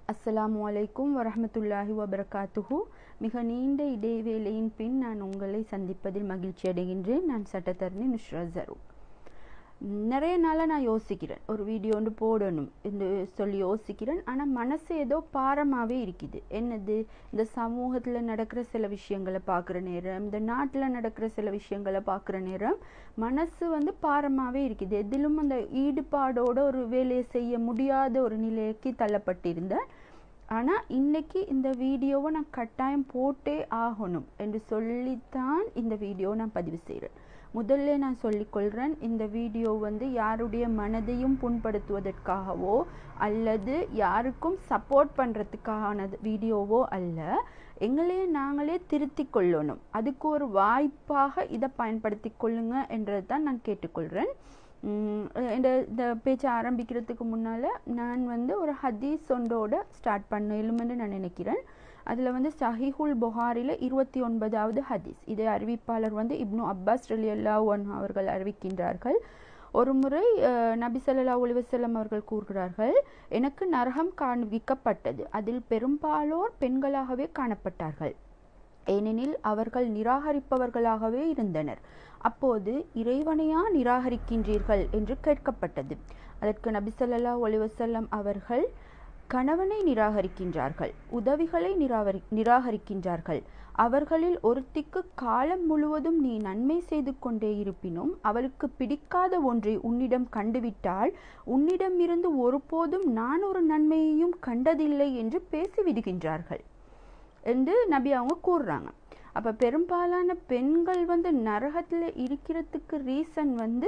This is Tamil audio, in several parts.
அஸ்ஸலாமு அலைக்கும் வரஹ்மத்துல்லாஹி வபரகாத்துஹு மிக நீண்ட இடைவேளையின் பின் நான் உங்களை சந்திப்பதில் மகிழ்ச்சி அடைகின்றேன் நான் சட்டத்தரணி நுஷ்ரா ஜரு நிறைய நாளாக நான் யோசிக்கிறேன் ஒரு வீடியோ ஒன்று போடணும் என்று சொல்லி யோசிக்கிறேன் ஆனால் மனசு ஏதோ பாரமாகவே இருக்குது என்னது இந்த சமூகத்தில் நடக்கிற சில விஷயங்களை பார்க்குற நேரம் இந்த நாட்டில் நடக்கிற சில விஷயங்களை பார்க்குற நேரம் மனசு வந்து பாரமாகவே இருக்குது எதிலும் அந்த ஈடுபாடோட ஒரு வேலையை செய்ய முடியாத ஒரு நிலைக்கு தள்ளப்பட்டிருந்தேன் ஆனால் இன்னைக்கு இந்த வீடியோவை நான் கட்டாயம் போட்டே ஆகணும் என்று சொல்லித்தான் இந்த வீடியோவை நான் பதிவு செய்கிறேன் முதல்ல நான் சொல்லிக்கொள்கிறேன் இந்த வீடியோ வந்து யாருடைய மனதையும் புண்படுத்துவதற்காகவோ அல்லது யாருக்கும் சப்போர்ட் பண்ணுறதுக்கான வீடியோவோ அல்ல எங்களையே நாங்களே திருத்தி கொள்ளணும் அதுக்கு ஒரு வாய்ப்பாக இதை பயன்படுத்தி கொள்ளுங்க என்றது தான் நான் கேட்டுக்கொள்கிறேன் இந்த இந்த பேச்சை ஆரம்பிக்கிறதுக்கு முன்னால் நான் வந்து ஒரு ஹதீஸ் ஒன்றோட ஸ்டார்ட் பண்ணலுமென்று நான் நினைக்கிறேன் அதில் வந்து சஹிஹுல் புகாரில் இருபத்தி ஒன்பதாவது ஹதீஸ் இதை அறிவிப்பாளர் வந்து இப்னு அப்பாஸ் அலி ஒன் அவர்கள் அறிவிக்கின்றார்கள் ஒரு முறை நபி சல்லா ஒலிவசல்லம் அவர்கள் கூறுகிறார்கள் எனக்கு நரகம் காண்பிக்கப்பட்டது அதில் பெரும்பாலோர் பெண்களாகவே காணப்பட்டார்கள் ஏனெனில் அவர்கள் நிராகரிப்பவர்களாகவே இருந்தனர் அப்போது இறைவனையா நிராகரிக்கின்றீர்கள் என்று கேட்கப்பட்டது அதற்கு நபி சொல்லல்லா ஒலிவசல்லம் அவர்கள் கணவனை நிராகரிக்கின்றார்கள் உதவிகளை நிராகரி நிராகரிக்கின்றார்கள் அவர்களில் ஒருத்திக்கு காலம் முழுவதும் நீ நன்மை செய்து கொண்டே இருப்பினும் அவளுக்கு பிடிக்காத ஒன்றை உன்னிடம் கண்டுவிட்டால் உன்னிடமிருந்து ஒருபோதும் நான் ஒரு நன்மையையும் கண்டதில்லை என்று பேசிவிடுகின்றார்கள் என்று நபி அவங்க கூறுறாங்க அப்போ பெரும்பாலான பெண்கள் வந்து நரகத்தில் இருக்கிறதுக்கு ரீசன் வந்து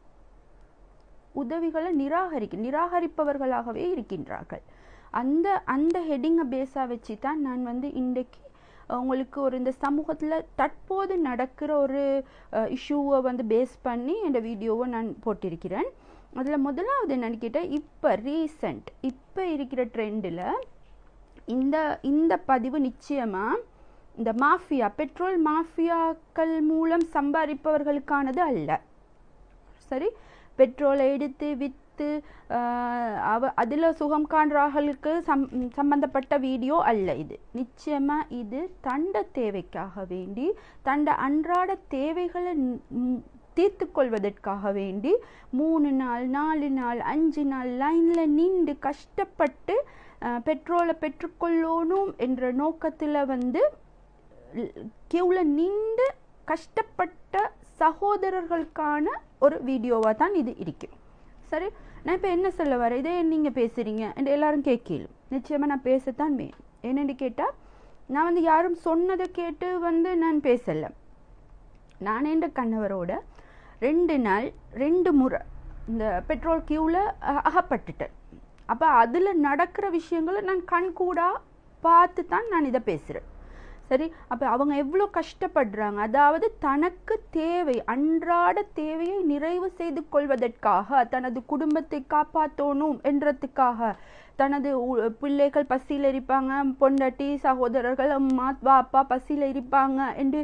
உதவிகளை நிராகரிக்க நிராகரிப்பவர்களாகவே இருக்கின்றார்கள் அந்த அந்த ஹெட்டிங்கை பேஸாக வச்சு தான் நான் வந்து இன்றைக்கு உங்களுக்கு ஒரு இந்த சமூகத்தில் தற்போது நடக்கிற ஒரு இஷ்யூவை வந்து பேஸ் பண்ணி இந்த வீடியோவை நான் போட்டிருக்கிறேன் அதில் முதலாவது என்னன்னு கேட்டால் இப்போ ரீசண்ட் இப்போ இருக்கிற ட்ரெண்டில் இந்த இந்த பதிவு நிச்சயமாக இந்த மாஃபியா பெட்ரோல் மாஃபியாக்கள் மூலம் சம்பாதிப்பவர்களுக்கானது அல்ல சரி பெட்ரோலை எடுத்து விற்று அவ அதில் சுகம் காண்றார்களுக்கு சம் சம்பந்தப்பட்ட வீடியோ அல்ல இது நிச்சயமாக இது தண்ட தேவைக்காக வேண்டி தண்ட அன்றாட தேவைகளை தீர்த்து கொள்வதற்காக வேண்டி மூணு நாள் நாலு நாள் அஞ்சு நாள் லைனில் நின்று கஷ்டப்பட்டு பெட்ரோலை பெற்றுக்கொள்ளணும் என்ற நோக்கத்தில் வந்து கியூவில் நின்று கஷ்டப்பட்ட சகோதரர்களுக்கான ஒரு வீடியோவாக தான் இது இருக்கும் சரி நான் இப்போ என்ன சொல்ல வரேன் இதே நீங்கள் பேசுகிறீங்க என்று எல்லாரும் கேட்கலும் நிச்சயமாக நான் பேசத்தான் வேணும் என்னென்னு கேட்டால் நான் வந்து யாரும் சொன்னதை கேட்டு வந்து நான் பேசலை நான் என்ற கணவரோட ரெண்டு நாள் ரெண்டு முறை இந்த பெட்ரோல் கியூவில் அகப்பட்டுட்டேன் அப்போ அதில் நடக்கிற விஷயங்களை நான் கண்கூடாக பார்த்து தான் நான் இதை பேசுகிறேன் சரி அப்போ அவங்க எவ்வளோ கஷ்டப்படுறாங்க அதாவது தனக்கு தேவை அன்றாட தேவையை நிறைவு செய்து கொள்வதற்காக தனது குடும்பத்தை காப்பாற்றணும் என்றதுக்காக தனது பிள்ளைகள் பசியில் இருப்பாங்க பொண்டாட்டி சகோதரர்கள் அம்மா அப்பா பசியில் இருப்பாங்க என்று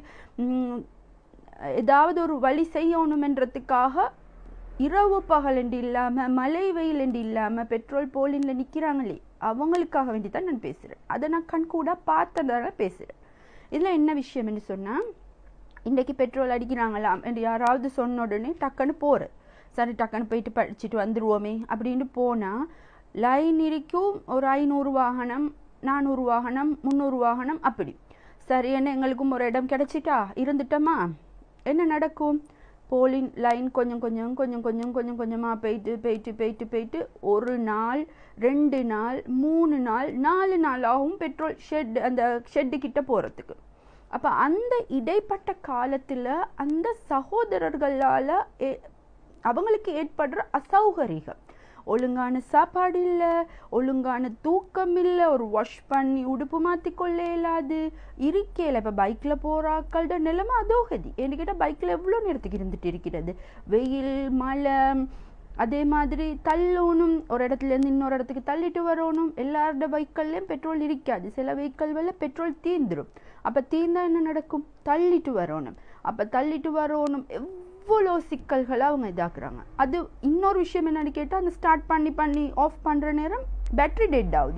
ஏதாவது ஒரு வழி செய்யணும் என்றதுக்காக இரவு பகல் என்று இல்லாமல் மழை வெயில் என்று இல்லாமல் பெட்ரோல் போலின்ல நிற்கிறாங்களே அவங்களுக்காக வேண்டி தான் நான் பேசுகிறேன் அதை நான் கண்கூட பார்த்ததால பேசுகிறேன் இதில் என்ன விஷயம் என்று சொன்னால் இன்றைக்கு பெட்ரோல் அடிக்கிறாங்களாம் என்று யாராவது சொன்ன உடனே டக்குன்னு போகிறது சரி டக்குன்னு போயிட்டு படிச்சுட்டு வந்துடுவோமே அப்படின்னு போனால் லைன் இருக்கும் ஒரு ஐநூறு வாகனம் நானூறு வாகனம் முந்நூறு வாகனம் அப்படி சரி என்ன எங்களுக்கும் ஒரு இடம் கிடச்சிட்டா இருந்துட்டோமா என்ன நடக்கும் போலின் லைன் கொஞ்சம் கொஞ்சம் கொஞ்சம் கொஞ்சம் கொஞ்சம் கொஞ்சமாக போயிட்டு போயிட்டு போயிட்டு போயிட்டு ஒரு நாள் ரெண்டு நாள் மூணு நாள் நாலு நாள் ஆகும் பெட்ரோல் ஷெட் அந்த ஷெட்டு கிட்ட போகிறதுக்கு அப்போ அந்த இடைப்பட்ட காலத்தில் அந்த சகோதரர்களால் அவங்களுக்கு ஏற்படுற அசௌகரியம் ஒழுங்கான சாப்பாடு இல்லை ஒழுங்கான தூக்கம் இல்லை ஒரு வாஷ் பண்ணி உடுப்பு மாற்றி கொள்ள இயலாது இருக்கையில் இப்போ பைக்கில் போகிறாக்களோட நிலைமை அதோகதி ஏன்னு கேட்டால் பைக்கில் எவ்வளோ நேரத்துக்கு இருந்துட்டு இருக்கிறது வெயில் மழை அதே மாதிரி தள்ளணும் ஒரு இடத்துலேருந்து இன்னொரு இடத்துக்கு தள்ளிட்டு வரணும் எல்லாரோட வெஹிக்கல்லையும் பெட்ரோல் இருக்காது சில வெஹிக்கல் வேலை பெட்ரோல் தீந்துடும் அப்போ தீர்ந்தா என்ன நடக்கும் தள்ளிட்டு வரணும் அப்போ தள்ளிட்டு வரணும் எவ்வளோ சிக்கல்களை அவங்க இதாக்குறாங்க அது இன்னொரு விஷயம் என்னன்னு கேட்டால் அந்த ஸ்டார்ட் பண்ணி பண்ணி ஆஃப் பண்ணுற நேரம் பேட்ரி டெட் ஆகுது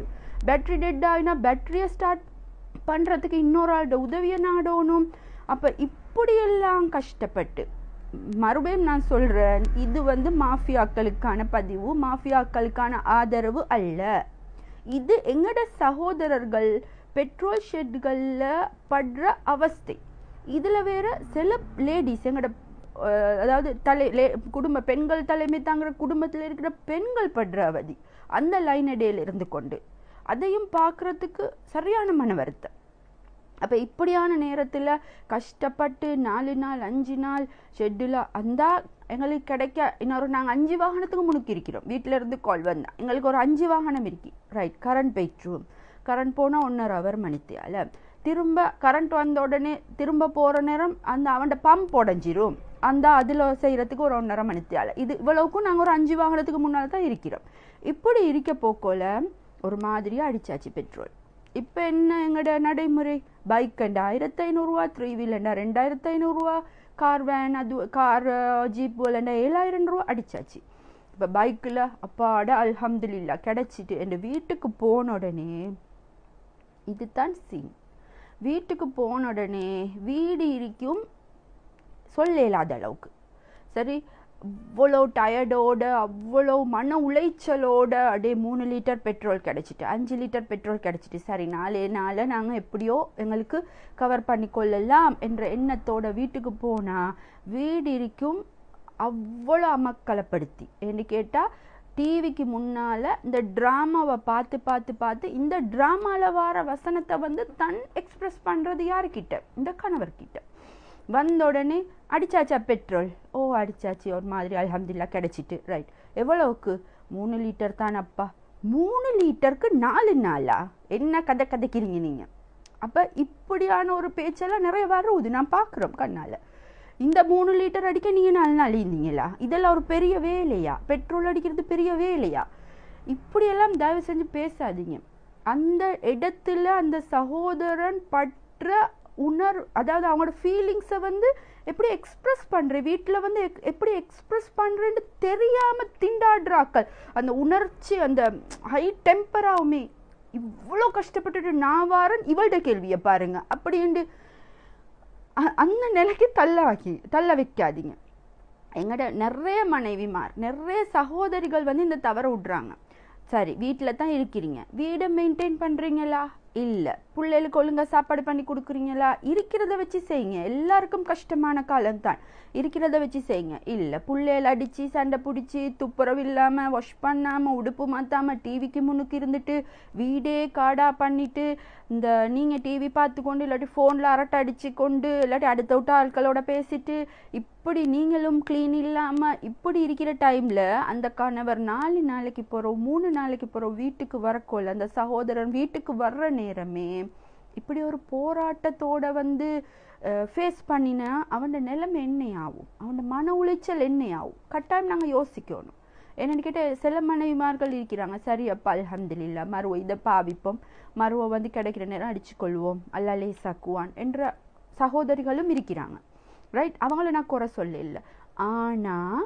பேட்ரி டெட் ஆகினா பேட்டரியை ஸ்டார்ட் பண்ணுறதுக்கு இன்னொரு ஆளோட உதவியை நாடணும் அப்போ இப்படியெல்லாம் கஷ்டப்பட்டு மறுபடியும் நான் சொல்கிறேன் இது வந்து மாஃபியாக்களுக்கான பதிவு மாஃபியாக்களுக்கான ஆதரவு அல்ல இது எங்கட சகோதரர்கள் பெட்ரோல் ஷெட்களில் படுற அவஸ்தை இதில் வேற சில லேடிஸ் எங்கட அஹ், அதாவது தலை லே குடும்ப பெண்கள் தலைமை தாங்குற குடும்பத்தில் இருக்கிற பெண்கள் படுற அவதி அந்த லைன் இடையில இருந்து கொண்டு அதையும் பார்க்கறதுக்கு சரியான மன வருத்தம் அப்போ இப்படியான நேரத்தில் கஷ்டப்பட்டு நாலு நாள் அஞ்சு நாள் ஷெட்டில் அந்த எங்களுக்கு கிடைக்க இன்னொரு நாங்கள் அஞ்சு வாகனத்துக்கு முன்னுக்கு இருக்கிறோம் வீட்டில் இருந்து கால் வந்தா எங்களுக்கு ஒரு அஞ்சு வாகனம் இருக்கு ரைட் கரண்ட் போயிட்டுரும் கரண்ட் போனால் ஒன்றரை ஹவர் மணித்தியால திரும்ப கரண்ட் வந்த உடனே திரும்ப போகிற நேரம் அந்த அவன்ட பம்ப் உடஞ்சிரும் அந்த அதில் செய்கிறதுக்கு ஒரு ஒன்றரை மணித்தியால இது இவ்வளவுக்கும் நாங்கள் ஒரு அஞ்சு வாகனத்துக்கு முன்னால் தான் இருக்கிறோம் இப்படி இருக்க போக்கோல ஒரு மாதிரியாக அடிச்சாச்சு பெட்ரோல் இப்போ என்ன எங்களோட நடைமுறை பைக் அண்ட் ஆயிரத்தி ஐநூறுரூவா த்ரீ வீலண்டா ரெண்டாயிரத்தி ஐநூறுரூவா கார் வேன் அது கார் ஜீப் போலண்டா ஏழாயிரம் ரூபா அடிச்சாச்சு இப்போ பைக்கில் அப்பாட அல்ஹம்துலில்லா கிடச்சிட்டு என் வீட்டுக்கு போன உடனே இதுதான் சீன் வீட்டுக்கு போன உடனே வீடு இருக்கும் சொல்ல இயலாத அளவுக்கு சரி அவ்வளோ டயர்டோட அவ்வளோ மன உளைச்சலோட அப்படியே மூணு லிட்டர் பெட்ரோல் கிடச்சிட்டு அஞ்சு லிட்டர் பெட்ரோல் கிடச்சிட்டு சரி நாளே நாளை நாங்கள் எப்படியோ எங்களுக்கு கவர் பண்ணிக்கொள்ளலாம் என்ற எண்ணத்தோட வீட்டுக்கு போனால் வீடு இருக்கும் அவ்வளோ அமக்கலப்படுத்தி என்று கேட்டால் டிவிக்கு முன்னால் இந்த ட்ராமாவை பார்த்து பார்த்து பார்த்து இந்த ட்ராமாவில் வர வசனத்தை வந்து தன் எக்ஸ்பிரஸ் பண்ணுறது யாருக்கிட்ட இந்த கணவர்கிட்ட வந்த உடனே அடிச்சாச்சா பெட்ரோல் ஓ அடிச்சாச்சு ஒரு மாதிரி அல்ஹம்துலில்லா கிடைச்சிட்டு ரைட் எவ்வளவுக்கு மூணு லிட்டர் தானப்பா மூணு லிட்டருக்கு நாலு நாளா என்ன கதை கதைக்கிறீங்க நீங்கள் அப்போ இப்படியான ஒரு பேச்செல்லாம் நிறைய வருது நான் பார்க்குறோம் கண்ணால் இந்த மூணு லிட்டர் அடிக்க நீங்கள் நாலு நாள் இருந்தீங்களா இதெல்லாம் ஒரு பெரிய வேலையா பெட்ரோல் அடிக்கிறது பெரிய வேலையா இப்படியெல்லாம் தயவு செஞ்சு பேசாதீங்க அந்த இடத்துல அந்த சகோதரன் பற்ற உணர் அதாவது அவங்களோட ஃபீலிங்ஸை வந்து எப்படி எக்ஸ்பிரஸ் பண்ணுறேன் வீட்டில் வந்து எக்- எப்படி எக்ஸ்பிரஸ் பண்ணுறேன்னு தெரியாமல் திண்டாடுறாக்கள் அந்த உணர்ச்சி அந்த ஹை டெம்பராகுமே இவ்வளோ கஷ்டப்பட்டுட்டு நான் வாரன் இவள்கிட்ட கேள்வியை பாருங்க அப்படின்ட்டு அ- அந்த நிலைக்கு தள்ள வைக்க தள்ள வைக்காதீங்க எங்கட நிறைய மனைவிமார் நிறைய சகோதரிகள் வந்து இந்த தவற விட்றாங்க சரி வீட்டில் தான் இருக்கிறீங்க வீடை மெயின்டைன் பண்ணுறீங்களா இல்லை பிள்ளைகளுக்கு ஒழுங்கா சாப்பாடு பண்ணி கொடுக்குறீங்களா இருக்கிறத வச்சு செய்யுங்க எல்லாருக்கும் கஷ்டமான காலம்தான் இருக்கிறத வச்சு செய்யுங்க இல்லை பிள்ளைகள் அடித்து சண்டை பிடிச்சி துப்புரவு இல்லாமல் வாஷ் பண்ணாமல் உடுப்பு மாற்றாமல் டிவிக்கு முன்னுக்கு இருந்துட்டு வீடே காடா பண்ணிட்டு இந்த நீங்கள் டிவி பார்த்து கொண்டு இல்லாட்டி ஃபோனில் அரட்டை அடிச்சு கொண்டு இல்லாட்டி அடுத்த விட்ட ஆட்களோட பேசிட்டு இப்படி நீங்களும் க்ளீன் இல்லாமல் இப்படி இருக்கிற டைமில் அந்த கணவர் நாலு நாளைக்கு போகிறோம் மூணு நாளைக்கு போகிறோம் வீட்டுக்கு வரக்கோல அந்த சகோதரன் வீட்டுக்கு வர்ற நேரமே இப்படி ஒரு போராட்டத்தோட வந்து ஃபேஸ் பண்ணினா அவனோட நிலைமை என்ன ஆகும் அவனோட மன உளைச்சல் என்ன ஆகும் கட்டாயம் நாங்கள் யோசிக்கணும் என்னன்னு கேட்டால் சில மனைவிமார்கள் இருக்கிறாங்க சரி அப்பா அல்ஹம்துலில்லா மருவ இதை பாவிப்போம் மருவ வந்து கிடைக்கிற நேரம் அடிச்சுக்கொள்வோம் அல்லா லேசாக்குவான் என்ற சகோதரிகளும் இருக்கிறாங்க ரைட் அவங்கள நான் குறை சொல்ல இல்லை ஆனால்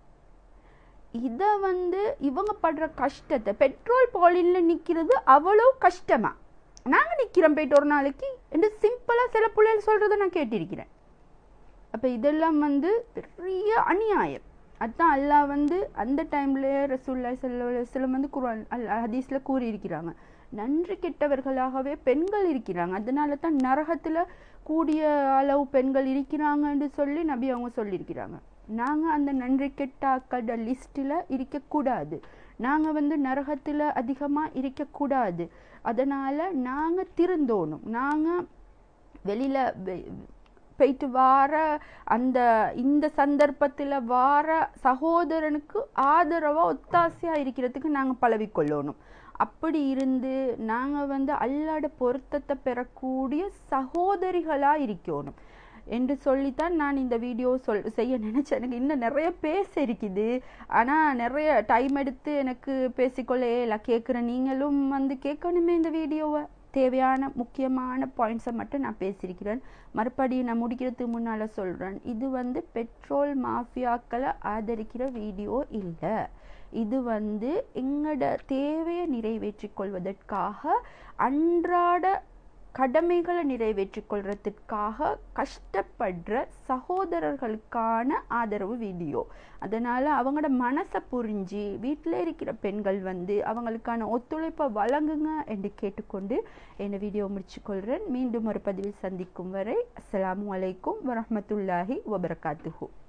இதை வந்து இவங்க படுற கஷ்டத்தை பெட்ரோல் பாலினில் நிற்கிறது அவ்வளோ கஷ்டமா நாங்கள் நிற்கிறோம் போயிட்டு ஒரு நாளைக்கு என்று சிம்பிளாக சில பிள்ளைகள் சொல்கிறத நான் கேட்டிருக்கிறேன் அப்போ இதெல்லாம் வந்து பெரிய அநியாயம் அதான் அல்லாஹ் வந்து அந்த டைம்ல ரசூல்லா செல்லம் வந்து குர்ஆன் அல் ஹதீஸில் கூறியிருக்கிறாங்க நன்றி கெட்டவர்களாகவே பெண்கள் இருக்கிறாங்க அதனால தான் நரகத்தில் கூடிய அளவு பெண்கள் இருக்கிறாங்கன்னு சொல்லி நபி அவங்க சொல்லியிருக்கிறாங்க நாங்கள் அந்த நன்றி கெட்டாக்களோட லிஸ்ட்டில் இருக்கக்கூடாது நாங்கள் வந்து நரகத்தில் அதிகமாக இருக்கக்கூடாது அதனால் நாங்கள் திருந்தோணும் நாங்கள் வெளியில் போயிட்டு வார அந்த இந்த சந்தர்ப்பத்தில் வார சகோதரனுக்கு ஆதரவாக ஒத்தாசையாக இருக்கிறதுக்கு நாங்கள் பழவிக்கொள்ளணும் அப்படி இருந்து நாங்கள் வந்து அல்லாட பொருத்தத்தை பெறக்கூடிய சகோதரிகளாக இருக்கணும் என்று சொல்லித்தான் நான் இந்த வீடியோ சொல் செய்ய நினச்சேன் எனக்கு இன்னும் நிறைய பேச இருக்குது ஆனால் நிறைய டைம் எடுத்து எனக்கு பேசிக்கொள்ள இல்லை கேட்குற நீங்களும் வந்து கேட்கணுமே இந்த வீடியோவை தேவையான முக்கியமான பாயிண்ட்ஸை மட்டும் நான் பேசியிருக்கிறேன் மறுபடியும் நான் முடிக்கிறதுக்கு முன்னால் சொல்கிறேன் இது வந்து பெட்ரோல் மாஃபியாக்களை ஆதரிக்கிற வீடியோ இல்லை இது வந்து எங்களோட தேவையை நிறைவேற்றிக் கொள்வதற்காக அன்றாட கடமைகளை நிறைவேற்றிக் கொள்றதுக்காக கஷ்டப்படுற சகோதரர்களுக்கான ஆதரவு வீடியோ அதனால் அவங்களோட மனசை புரிஞ்சு வீட்டில் இருக்கிற பெண்கள் வந்து அவங்களுக்கான ஒத்துழைப்பை வழங்குங்க என்று கேட்டுக்கொண்டு இந்த வீடியோ முடிச்சுக்கொள்கிறேன் மீண்டும் ஒரு பதிவில் சந்திக்கும் வரை அஸ்ஸலாமு அலைக்கும் வரஹ்மத்துல்லாஹி வபரகாத்துஹு